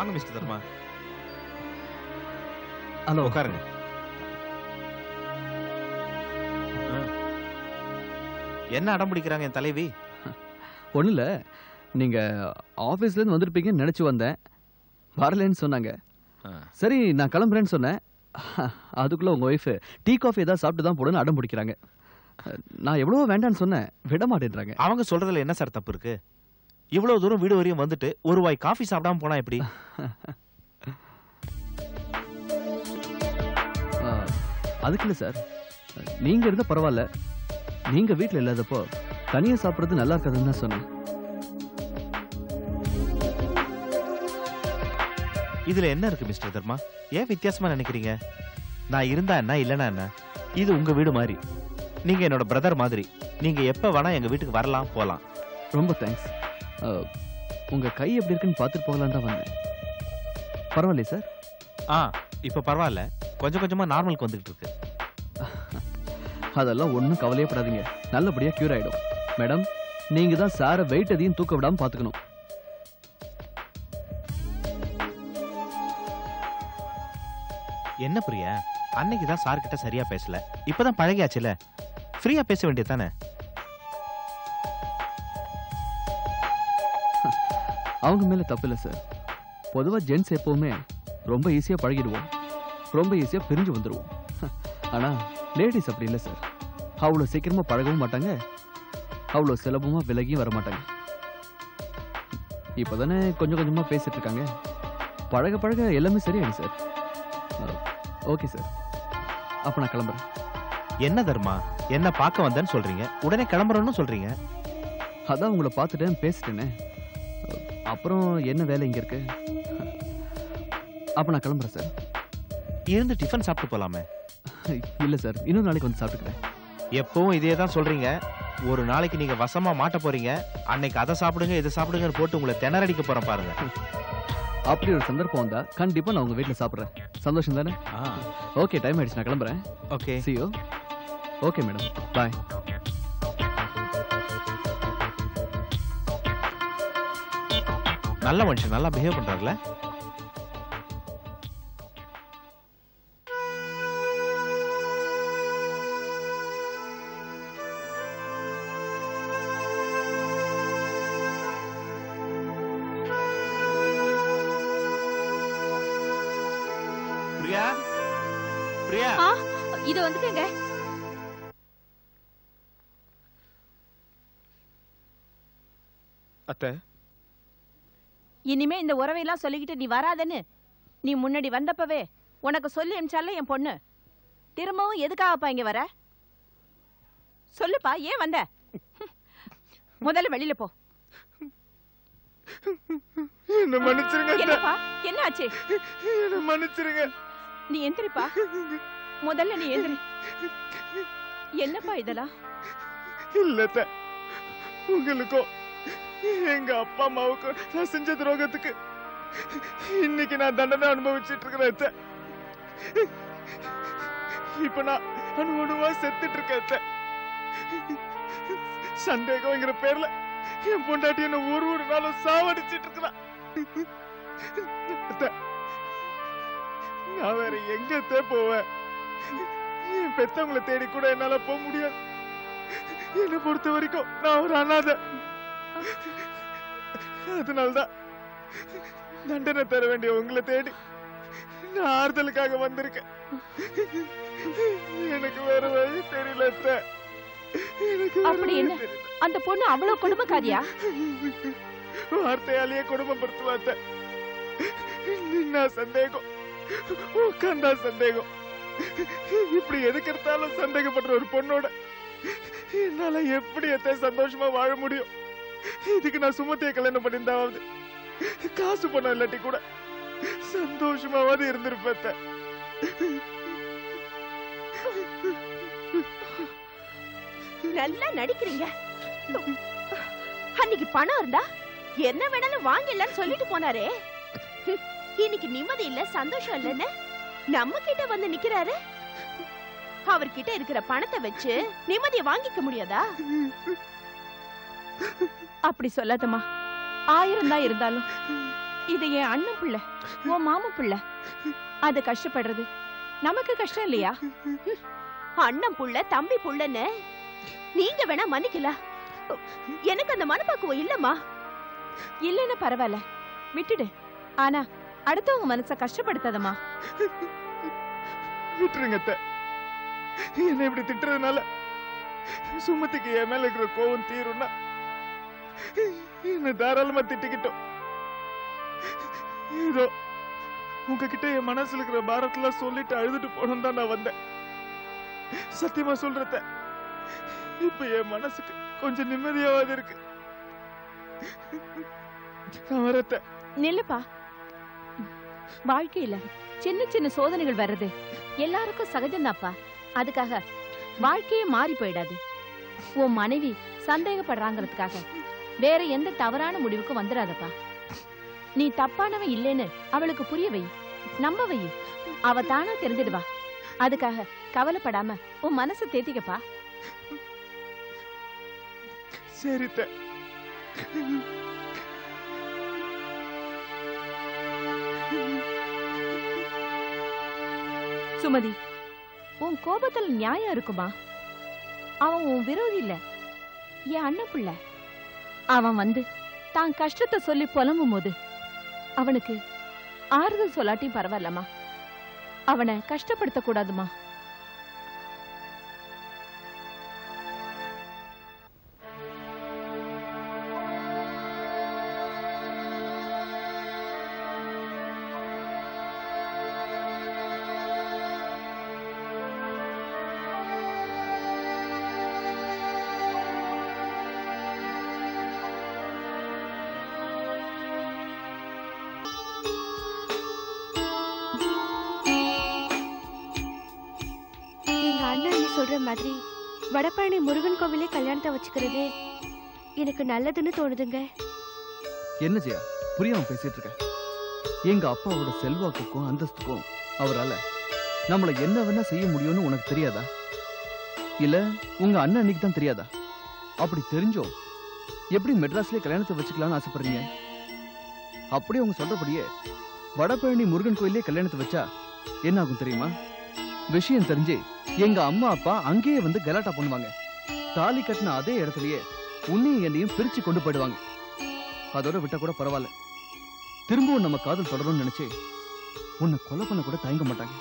வாங்க மிஸ்டர் தர்மா ஹலோ உட்காருங்க ஆ. என்ன அடம் பிடிக்கிறாங்க என் தலைவி ஒன்றும் இல்லை நீங்கள் ஆஃபீஸ்லேருந்து வந்திருப்பீங்கன்னு நினச்சி வந்தேன் வரலன்னு சொன்னாங்க ஆ. சரி நான் கிளம்புறேன்னு சொன்னேன் அதுக்குள்ளே உங்கள் ஒய்ஃபு டீ காஃபி ஏதாவது சாப்பிட்டு தான் போடுன்னு அடம் பிடிக்கிறாங்க நான் எவ்வளவோ வேண்டான்னு சொன்னேன் விட மாட்டேன்றாங்க அவங்க சொல்றதுல என்ன சார் தப்பு இருக்கு இவ்வளவு தூரம் வீடு வரையும் வந்துட்டு ஒரு வாய் காஃபி சாப்பிடாம போனா எப்படி ஆ, அதுக்கு இல்லை சார் நீங்கள் இருந்தால் பரவாயில்ல நீங்கள் வீட்டில் இல்லாதப்போ தனியாக சாப்பிட்றது நல்லா இருக்காதுன்னு தான் சொன்னேன் இதுல என்ன இருக்கு மிஸ்டர் தர்மா ஏன் வித்தியாசமா நினைக்கிறீங்க நான் இருந்தா என்ன இல்லனா என்ன இது உங்க வீடு மாதிரி நீங்க என்னோட பிரதர் மாதிரி நீங்க எப்ப வேணா எங்க வீட்டுக்கு வரலாம் போலாம் ரொம்ப தேங்க்ஸ் உங்கள் கை எப்படி இருக்குன்னு பார்த்துட்டு போகலான்னு தான் வந்தேன் பரவாயில்லையே சார் ஆ இப்ப பரவாயில்ல கொஞ்சம் கொஞ்சமா நார்மலுக்கு வந்துகிட்டு இருக்கு அதெல்லாம் ஒன்றும் கவலையப்படாதீங்க நல்லபடியாக க்யூர் ஆகிடும் மேடம் நீங்கள் தான் சாரை வெயிட் எதையும் தூக்க விடாமல் பார்த்துக்கணும் என்ன பிரியா அன்னைக்கு தான் சார் கிட்ட சரியா பேசல இப்பதான் பழகியாச்சுல ஃப்ரீயா பேச வேண்டியது தானே அவங்க மேலே தப்பு இல்லை சார் பொதுவாக ஜென்ஸ் எப்போவுமே ரொம்ப ஈஸியாக பழகிடுவோம் ரொம்ப ஈஸியாக பிரிஞ்சு வந்துடுவோம் ஆனால் லேடிஸ் அப்படி இல்லை சார் அவ்வளோ சீக்கிரமாக பழகவும் மாட்டாங்க அவ்வளோ சுலபமாக விலகியும் வர மாட்டாங்க இப்போ தானே கொஞ்சம் கொஞ்சமாக பேசிட்டு இருக்காங்க பழக பழக எல்லாமே சரியாயிடும் சார் ஓகே சார் அப்போ நான் கிளம்புறேன் என்ன தர்மா என்ன பார்க்க வந்தேன்னு சொல்றீங்க உடனே கிளம்புறேன்னு சொல்றீங்க அதான் உங்களை பார்த்துட்டேன் பேசிட்டேனே அப்புறம் என்ன வேலை இங்கே இருக்கு அப்போ நான் கிளம்புறேன் சார் இருந்து டிஃபன் சாப்பிட்டு போலாமே இல்லை சார் இன்னொரு நாளைக்கு வந்து சாப்பிட்டுக்கிறேன் எப்பவும் இதே தான் சொல்றீங்க ஒரு நாளைக்கு நீங்க வசமா மாட்ட போறீங்க அன்னைக்கு அதை சாப்பிடுங்க இதை சாப்பிடுங்கன்னு போட்டு உங்களை திணறடிக்க போறேன் பாருங்க அப்படி ஒரு சந்தர்ப்பம் வந்தா கண்டிப்பா நான் உங்க வீட்ல சாப்பிடுறேன் சந்தோஷம் தானே ஓகே டைம் ஆயிடுச்சு நான் கிளம்புறேன் okay see you okay madam bye நல்ல மனுஷன் நல்லா பிஹேவ் பண்றாருல பிரியா பிரியா ஆ இது வந்துட்டேங்க அத்தை இனிமே இந்த உறவையெல்லாம் சொல்லிக்கிட்டு நீ வராதன்னு நீ முன்னாடி வந்தப்பவே உனக்கு சொல்லி அனுப்பிச்சால என் பொண்ணு திரும்பவும் எதுக்காகப்பா இங்க வர சொல்லுப்பா ஏன் வந்த முதல்ல வெளியில போ என்ன மன்னிச்சிருங்க அத்தை. என்னப்பா என்ன ஆச்சு என்ன மன்னிச்சிருங்க நீ எந்திரிப்பா முதல்ல நீ எந்திரி என்னப்பா இதெல்லாம் இல்ல அத்தை. உங்களுக்கும் எங்க அப்பா அம்மாவுக்கும் நான் செஞ்ச துரோகத்துக்கு இன்னைக்கு நான் தண்டனை அனுபவிச்சிட்டு இருக்கிறேன் அத்தை. இப்ப நான் அணுவணுவா செத்துட்டு இருக்கேன் அத்தை. சந்தேகம்ங்கிற பேர்ல என் பொண்டாட்டி என்ன ஒரு ஒரு நாளும் சாவடிச்சிட்டு இருக்கிறான் அத்தை, நான் வேற எங்க அத்தை போவேன் என் பெத்தவங்களை தேடி கூட என்னால போக முடியாது என்னை பொறுத்த வரைக்கும் நான் ஒரு அனாதை அதனால்தான் தண்டனை தர வேண்டிய உங்களை தேடி நான் ஆறுதலுக்காக வந்திருக்கேன் எனக்கு வேற வழி தெரியல அத்தை. எனக்கு வேற அப்படி வழி என்ன? தெரியல. அந்த பொண்ணு அவ்வளவு கொடுமைக்காரியா வார்த்தையாலேயே குடும்பப்படுத்துவாத்த நின்னா சந்தேகம் உட்காந்தா சந்தேகம் இப்படி எதுக்கு எடுத்தாலும் சந்தேகப்படுற ஒரு பொண்ணோட என்னால எப்படி எத்த சந்தோஷமா வாழ முடியும் இதுக்கு நான் சுமத்திய கல்யாணம் பண்ணியிருந்தாவது காசு பணம் இல்லாட்டி கூட சந்தோஷமாவது இருந்திருப்பேன் அத்தை. நல்லா நடிக்கிறீங்க அன்னைக்கு பணம் இருந்தா என்ன வேணாலும் வாங்கிடலாம்னு சொல்லிட்டு போனாரே ஹம், இன்னைக்கு நிம்மதி இல்ல சந்தோஷம் இல்லைன்னு நம்ம கிட்ட வந்து நிக்கிறாரு அவர்கிட்ட இருக்கிற பணத்தை வச்சு நிம்மதியை வாங்கிக்க முடியாதா அப்படி சொல்லாதம்மா ஆயிரம் தான் இருந்தாலும் இது என் அண்ணன் பிள்ளை உன் மாமா பிள்ளை அது கஷ்டப்படுறது நமக்கு கஷ்டம் இல்லையா அண்ணன் புள்ள தம்பி புள்ளன்னு நீங்க வேணா மன்னிக்கலாம் எனக்கு அந்த மனப்பக்குவம் இல்லம்மா இல்லன்னு பரவாயில்ல விட்டுடு ஆனா அடுத்தவங்க மனச கஷ்டப்படுத்தாதம்மா விட்டுருங்க அத்தை என்னை இப்படி திட்டுறதுனால சுமதிக்கு என் மேல இருக்கிற கோவம் தீரும்னா என்ன தாராளமா திட்டிக்கிட்டோம் ஏதோ உங்ககிட்ட என் மனசுல இருக்கிற பாரத்தெல்லாம் சொல்லிட்டு அழுதுட்டு போனோம் தான் நான் வந்தேன் சத்தியமா சொல்றத இப்ப என் மனசுக்கு கொஞ்சம் நிம்மதியாவது இருக்கு நான் வரத்த நில்லுப்பா வாழ்க்கையில சின்ன சின்ன சோதனைகள் வர்றது எல்லாருக்கும் சகஜம்தாப்பா அதுக்காக வாழ்க்கையே மாறி போயிடாது உன் மனைவி சந்தேகப்படுறாங்கிறதுக்காக வேற எந்த தவறான முடிவுக்கும் வந்துடாதப்பா நீ தப்பானவன் இல்லைன்னு அவளுக்கு புரிய வை நம்ப வை அவ தானா தெரிஞ்சிடுவா அதுக்காக கவலைப்படாம உன் மனசை தேத்திக்கப்பா சரி அத்தை. சுமதி உன் கோபத்துல நியாயம் இருக்குமா அவன் உன் விரோதி இல்ல என் அண்ணன் பிள்ளை அவன் வந்து தான் கஷ்டத்தை சொல்லி புலம்பும் போது அவனுக்கு ஆறுதல் சொல்லாட்டியும் பரவாயில்லம்மா அவனை கஷ்டப்படுத்த கூடாதுமா எங்க அண்ணன் நீ சொல்ற மாதிரி வடபழனி முருகன் கோவிலே கல்யாணத்தை வச்சுக்கிறது எனக்கு நல்லதுன்னு தோணுதுங்க என்ன ஜெயா புரியாம பேசிட்டு இருக்க எங்க அப்பாவோட செல்வாக்குக்கும் அந்தஸ்துக்கும் அவரால நம்மள என்ன வேணா செய்ய முடியும்னு உனக்கு தெரியாதா இல்ல உங்க அண்ணன் அன்னைக்கு தான் தெரியாதா அப்படி தெரிஞ்சோ எப்படி மெட்ராஸ்லயே கல்யாணத்தை வச்சுக்கலாம்னு ஆசைப்படுறீங்க அப்படியே அவங்க சொல்றபடியே வடபழனி முருகன் கோயிலே கல்யாணத்தை வச்சா என்ன ஆகும் தெரியுமா விஷயம் தெரிஞ்சு எங்க அம்மா அப்பா அங்கேயே வந்து கலாட்டா பண்ணுவாங்க தாலி கட்டின அதே இடத்துலயே உன்னையும் என்னையும் பிரிச்சு கொண்டு போயிடுவாங்க அதோட விட்டா கூட பரவாயில்ல திரும்பவும் நம்ம காதல் தொடரும்னு நினைச்சு உன்னை கொலை பண்ண கூட தயங்க மாட்டாங்க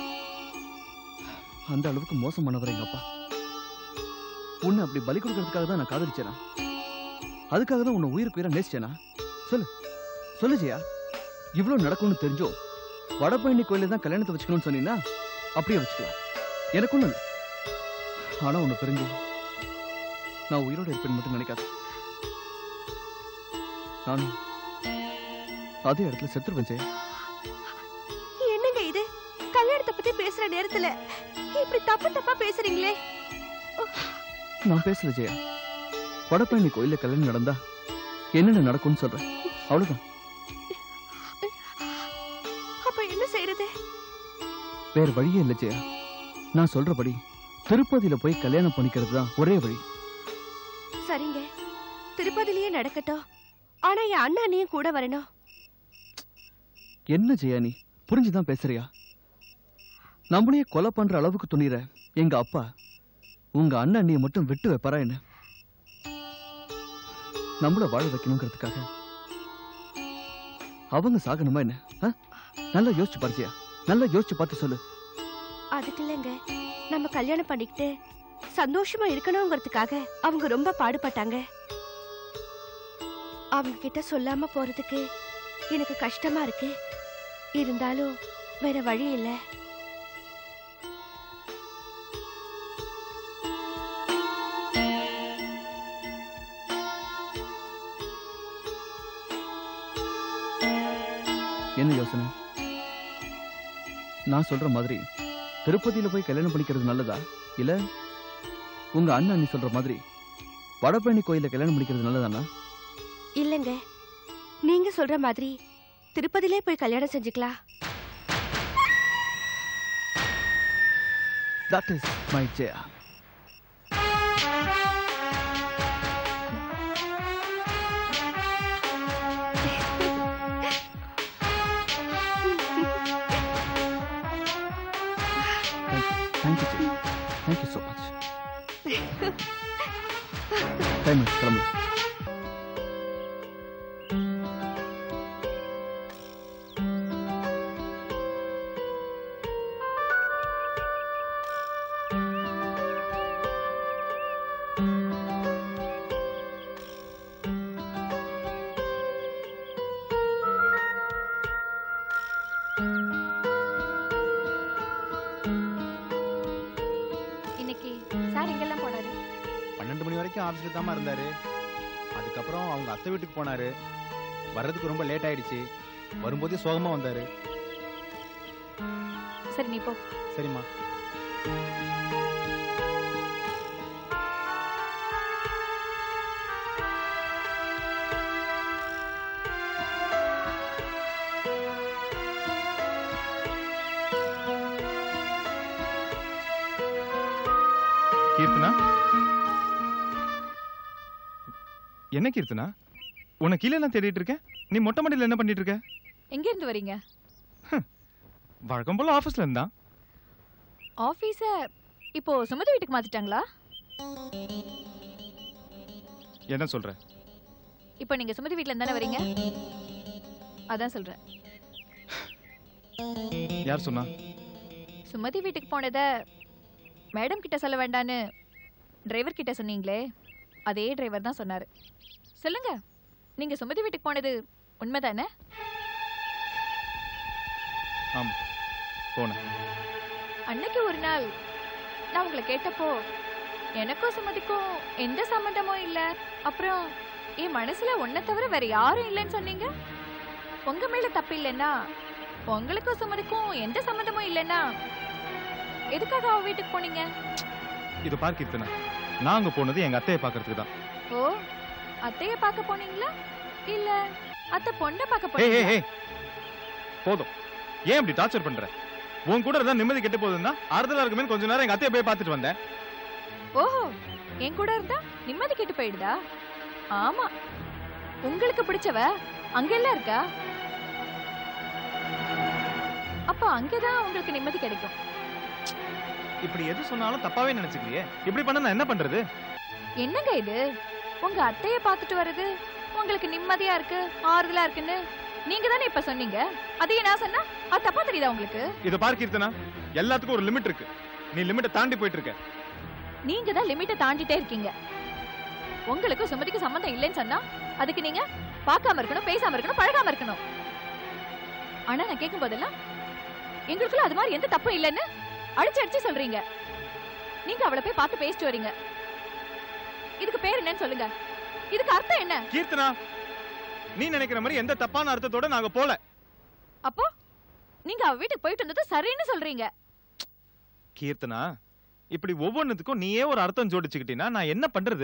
அந்த அளவுக்கு மோசமானவர் எங்க அப்பா உன்னை அப்படி பலி கொடுக்கறதுக்காக தான் நான் காதலிச்சேனா அதுக்காக தான் உன்னை உயிருக்கு உயிரை நேசிச்சேனா சொல்லு சொல்லு ஜெயா இவ்வளவு நடக்கும்னு தெரிஞ்சோ வடபழனி கோயில தான் கல்யாணத்தை வச்சுக்கணும்னு சொன்னீங்கன்னா அப்படியே வச்சுக்கலாம் எனக்கு ஒண்ணும் இல்லை ஆனா உன்னை பிரிஞ்சு நான் உயிரோட இருப்பேன்னு மட்டும் நினைக்காத நானும் அதே இடத்துல செத்துருவேன் ஜெயா என்னங்க இது கல்யாணத்தை பத்தி பேசுற நேரத்துல இப்படி தப்பு தப்பா பேசுறீங்களே நான் பேசல ஜெயா வடபழனி கோயில்ல கல்யாணம் நடந்தா என்னென்ன நடக்கும்னு சொல்றேன் அவ்வளவுதான் அப்ப என்ன செய்யறது வேற வழியே இல்ல ஜெயா நான் சொல்றபடி திருப்பதியில போய் கல்யாணம் பண்ணிக்கிறது தான் ஒரே வழி சரிங்க திருப்பதிலேயே நடக்கட்டும் ஆனா என் அண்ணா அண்ணியும் கூட வரணும் என்ன ஜெயா நீ புரிஞ்சுதான் பேசுறியா நம்மளையே கொலை பண்ற அளவுக்கு துணிற எங்க அப்பா உங்க அண்ணன் நீ மட்டும் விட்டு வைப்பாரா என்ன நம்மள வாழ வைக்கணுங்கிறதுக்காக அவங்க சாகணுமா என்ன ஆ? நல்லா யோசிச்சு பாரு ஜெயா நல்லா யோசிச்சு பார்த்து சொல்லு அதுக்கு இல்லைங்க நம்ம கல்யாணம் பண்ணிக்கிட்டு சந்தோஷமா இருக்கணுங்கிறதுக்காக அவங்க ரொம்ப பாடுபட்டாங்க அவங்க கிட்ட சொல்லாம போறதுக்கு எனக்கு கஷ்டமா இருக்கு இருந்தாலும் வேற வழி இல்ல என்ன யோசனை நான் சொல்ற மாதிரி திருப்பதியில போய் கல்யாணம் பண்ணிக்கிறது நல்லதா இல்ல உங்க அண்ணன் நீ சொல்ற மாதிரி வடபழனி கோயில்ல கல்யாணம் பண்ணிக்கிறது நல்லதானா இல்லைங்க நீங்க சொல்ற மாதிரி திருப்பதிலே போய் கல்யாணம் செஞ்சுக்கலாம் that is my Jaya thank you thank you so much time கிளம்பு இன்னைக்கு சார் எங்கெல்லாம் போனாரு பன்னெண்டு மணி வரைக்கும் ஆஃபீஸில் தாம்மா இருந்தாரு அதுக்கப்புறம் அவங்க அத்தை வீட்டுக்கு போனாரு வர்றதுக்கு ரொம்ப லேட் ஆயிடுச்சு வரும்போதே சோகமா வந்தாரு சரி நீ போ சரிம்மா கீர்த்தனா என்ன கீர்த்தனா உன்னை கீழே எல்லாம் தேடிட்டு இருக்கேன் நீ மொட்டை மாடியில் என்ன பண்ணிட்டு இருக்க எங்க இருந்து வரீங்க வழக்கம் போல ஆபீஸ்ல இருந்தா ஆபீஸ இப்போ சுமதி வீட்டுக்கு மாத்திட்டாங்களா என்ன சொல்ற இப்போ நீங்க சுமதி வீட்ல இருந்தானே வரீங்க அதான் சொல்றேன் யார் சொன்னா சுமதி வீட்டுக்கு போனத மேடம் கிட்ட சொல்ல வேண்டான்னு டிரைவர் கிட்ட சொன்னீங்களே அதே டிரைவர் தான் சொன்னாரு சொல்லுங்க நீங்க சுமதி வீட்டுக்கு போனது உண்மைதானே ஆமா போனேன் அன்னைக்கு ஒரு நாள் நான் உங்களை கேட்டப்போ எனக்கும் சுமதிக்கும் எந்த சம்மந்தமும் இல்ல அப்புறம் என் மனசுல உன்னை தவிர வேற யாரும் இல்லைன்னு சொன்னீங்க உங்க மேல தப்பு இல்லைன்னா உங்களுக்கும் சுமதிக்கும் எந்த சம்மந்தமும் இல்லைன்னா எதுக்காக அவ வீட்டுக்கு போனீங்க இது பார் கீர்த்தனா நான் அங்க போனது எங்க அத்தையை பாக்குறதுக்கு தான் ஓ அத்தைய பார்க்க போனீங்களா இல்ல அத்தை பொண்ணை பார்க்க ஏய் ஏய் போனீங்களா ஏய் போதும் ஏன் இப்படி டார்ச்சர் பண்ற உன் கூட இருந்தா நிம்மதி கெட்டு போகுதுன்னா ஆறுதலா இருக்குமே கொஞ்ச நேரம் எங்க அத்தையை போய் பார்த்துட்டு வந்தேன் ஓஹோ என் கூட இருந்தா நிம்மதி கெட்டு போயிடுதா ஆமா உங்களுக்கு பிடிச்சவ அங்கெல்லாம் இருக்கா அப்ப அங்கதான் உங்களுக்கு நிம்மதி கிடைக்கும் இப்படி எது சொன்னாலும் தப்பாவே நினைச்சுக்கிறியே இப்படி பண்ண நான் என்ன பண்றது என்னங்க இது உங்க அத்தைய பார்த்துட்டு வர்றது உங்களுக்கு நிம்மதியா இருக்கு ஆறுதலா இருக்குன்னு நீங்க தானே இப்ப சொன்னீங்க அதையே நான் சொன்னா அது தப்பா தெரியுதா உங்களுக்கு இத பார் கீர்த்தனா எல்லாத்துக்கும் ஒரு லிமிட் இருக்கு நீ லிமிட்டை தாண்டி போயிட்டு இருக்க நீங்க தான் லிமிட்டை தாண்டிட்டே இருக்கீங்க உங்களுக்கு சுமதிக்கு சம்மந்தம் இல்லைன்னு சொன்னா அதுக்கு நீங்க பார்க்காம இருக்கணும் பேசாம இருக்கணும் பழகாம இருக்கணும் ஆனா நான் கேட்கும் போதெல்லாம் எங்களுக்குள்ள அது மாதிரி எந்த தப்பும் இல்லைன்னு அடிச்சு அடிச்சு சொல்றீங்க நீங்க அவளை போய் பார்த்து பேசிட்டு வரீங்க இதுக்கு பேர் என்னன்னு சொல்லுங்க இதுக்கு அர்த்தம் என்ன கீர்த்தனா நீ நினைக்கிற மாதிரி எந்த தப்பான அர்த்தத்தோட நாங்க போல அப்போ நீங்க அவ வீட்டுக்கு போயிட்டு வந்தது சரின்னு சொல்றீங்க கீர்த்தனா இப்படி ஒவ்வொன்றுத்துக்கும் நீயே ஒரு அர்த்தம் ஜோடிச்சுக்கிட்டீன்னா நான் என்ன பண்றது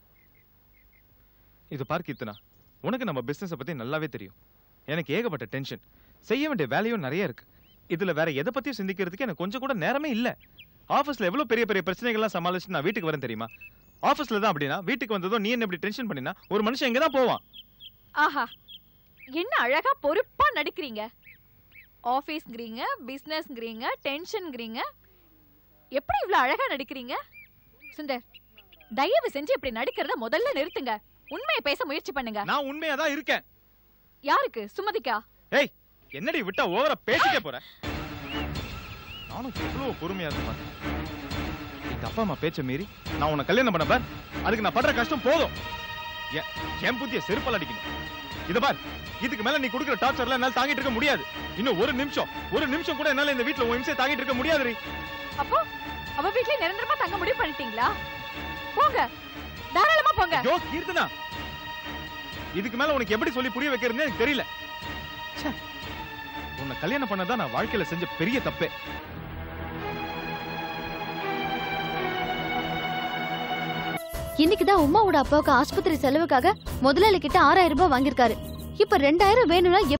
இது பார் கீர்த்தனா உனக்கு நம்ம பிசினஸ் பத்தி நல்லாவே தெரியும் எனக்கு ஏகப்பட்ட டென்ஷன் செய்ய வேண்டிய வேலையும் நிறைய இருக்கு இதுல வேற எதை பத்தியும் சிந்திக்கிறதுக்கு எனக்கு கொஞ்சம் கூட நேரமே இல்ல ஆபீஸ்ல எவ்வளவு பெரிய பெரிய பிரச்சனைகள்லாம் சமாளிச்சு நான் வீட்டுக்கு வரேன் தெரியுமா ஆபீஸ்ல தான் அப்படின்னா வீட்டுக்கு வந்ததும் நீ என்ன இப்படி டென்ஷன் பண்ணினா ஒரு மனுஷன் எங்க தான் போவான் ஆஹா என்ன அழகா பொறுப்பா நடிக்கிறீங்க ஆபீஸ்ங்கிறீங்க பிசினஸ்ங்கிறீங்க டென்ஷன்ங்கிறீங்க எப்படி இவ்ளோ அழகா நடிக்கிறீங்க சுந்தர் தயவு செஞ்சு இப்படி நடிக்கிறத முதல்ல நிறுத்துங்க உண்மையை பேச முயற்சி பண்ணுங்க நான் உண்மையா தான் இருக்கேன் யாருக்கு சுமதிக்கா ஏய் என்னடி விட்டா ஓவரா பேசிட்டே போற நானும் எவ்வளவு பொறுமையா இருக்க மாட்டேன் எங்க அப்பா அம்மா பேச்ச மீறி நான் உன்னை கல்யாணம் பண்ண பார் அதுக்கு நான் படுற கஷ்டம் போதும் என் என் புத்திய செருப்பால் அடிக்கணும் இத பார் இதுக்கு மேல நீ கொடுக்குற டார்ச்சர்ல என்னால தாங்கிட்டு இருக்க முடியாது இன்னும் ஒரு நிமிஷம் ஒரு நிமிஷம் கூட என்னால இந்த வீட்ல உன் இம்சையை தாங்கிட்டு இருக்க முடியாது அப்போ அவ வீட்லயே நிரந்தரமா தங்க முடிவு பண்ணிட்டீங்களா போங்க தாராளமா போங்க ஐயோ கீர்த்தனா இதுக்கு மேல உனக்கு எப்படி சொல்லி புரிய வைக்கிறதுன்னு எனக்கு தெரியல ச்சே. உன்னை கல்யாணம் பண்ணதான் நான் வாழ்க்கையில செஞ்ச பெரிய தப்பே இன்னைக்கு தான் உமாவோட அப்பாவுக்கு ஆஸ்பத்திரி செலவுக்காக முதலாளி கிட்ட ஆறாயிரம் ரூபாய் வாங்கியிருக்காரு இப்ப ரெண்டாயிரம் வேணும்னா